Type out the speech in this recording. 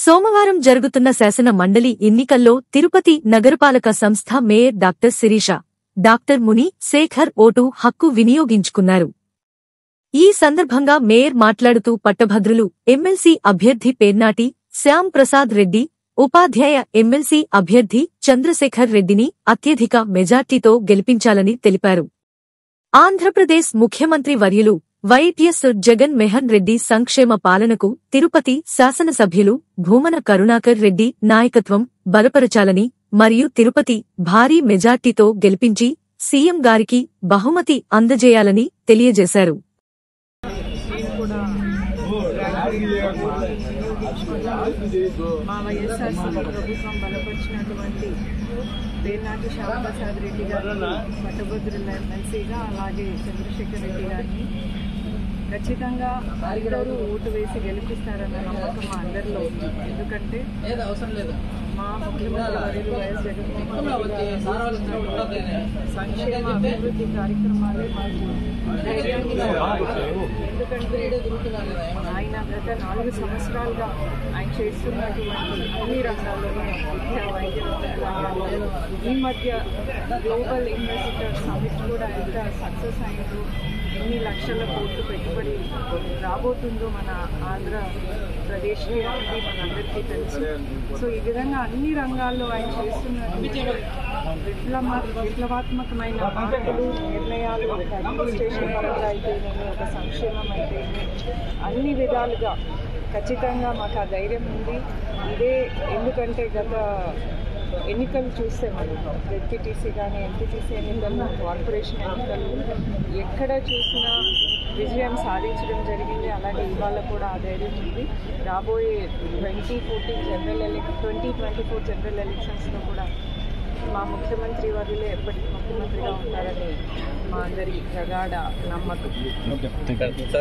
సోమవారం జరుగుతున్న శాసన మండలి ఎన్నికల్లో తిరుపతి నగరపాలక సంస్థ మేయర్ డాక్టర్ శిరీష డాక్టర్ ముని శేఖర్ ఓటు హక్కు వినియోగించుకున్నారు ఈ సందర్భంగా మేయర్ మాట్లాడుతూ పట్టభద్రులు ఎమ్మెల్సీ అభ్యర్థి పేర్నాటి శ్యాం ప్రసాద్ రెడ్డి ఉపాధ్యాయ ఎమ్మెల్సీ అభ్యర్థి చంద్రశేఖర్ రెడ్డిని అత్యధిక మెజార్టీతో గెలిపించాలని తెలిపారు ఆంధ్రప్రదేశ్ ముఖ్యమంత్రి వర్యులు వైఎస్ జగన్ మెహన్ రెడ్డి సంక్షేమ పాలనకు తిరుపతి శాసనసభ్యులు భూమన కరుణాకర్ రెడ్డి నాయకత్వం బలపరచాలని మరియు తిరుపతి భారీ మెజార్టీతో గెలిపించి సీఎం గారికి బహుమతి అందజేయాలని తెలియజేశారు మా వైఎస్ఆర్సీపీ ప్రభుత్వం బలపరిచినటువంటి పేర్నాటి శ్యామప్రసాద్ రెడ్డి గారిని పట్టభద్రుల ఎమ్మెల్సీగా అలాగే చంద్రశేఖర్ రెడ్డి గారిని ఖచ్చితంగా అందరూ ఓటు వేసి గెలిపిస్తారన్న నమ్మకం మా అందరిలో ఉంది ఎందుకంటే మా ముఖ్యమంత్రి వర్యులు వైఎస్ జగన్మోహన్ రెడ్డి గారు సంక్షేమ అభివృద్ధి కార్యక్రమాలే మాకు ధైర్యాన్ని ఇస్తాయి. ఎందుకంటే ఆయన గత నాలుగు సంవత్సరాలుగా ఆయన చేస్తున్నటువంటి అన్ని రంగాల్లో విద్య వైద్య రంగాల్లో ఈ మధ్య గ్లోబల్ ఇన్వెస్టర్ సమిట్ కూడా ఎంత సక్సెస్ అయిందో ఎన్ని లక్షల కోట్లు పెట్టుబడి రాబోతుందో మన ఆంధ్రప్రదేశ్కి అనేది మనందరికీ తెలుసు సో ఈ విధంగా అన్ని రంగాల్లో ఆయన చేస్తున్నటువంటి విప్లవ విప్లవాత్మకమైన మార్పులు నిర్ణయాలు ఒక అడ్మినిస్ట్రేషన్ పరంగా అయితేనేమి ఒక సంక్షేమం అయితేనేమి అన్ని విధాలుగా ఖచ్చితంగా మాకు ఆ ధైర్యం ఉంది ఇదే ఎందుకంటే గత ఎన్నికలు చూస్తే మనం జెడ్పీటీసీ కానీ ఎంపీటీసీ ఎన్నికలు కార్పొరేషన్ ఎన్నికలు ఎక్కడ చూసినా విజయం సాధించడం జరిగింది అలాగే ఇవాళ కూడా ఆ ధైర్యం ఉంది రాబోయే twenty fourteen general election twenty twenty four general ఎలక్షన్స్లో కూడా మా ముఖ్యమంత్రి వర్యులే ఎప్పటికీ ముఖ్యమంత్రిగా ఉంటారని మా అందరి ప్రగాఢ నమ్మకం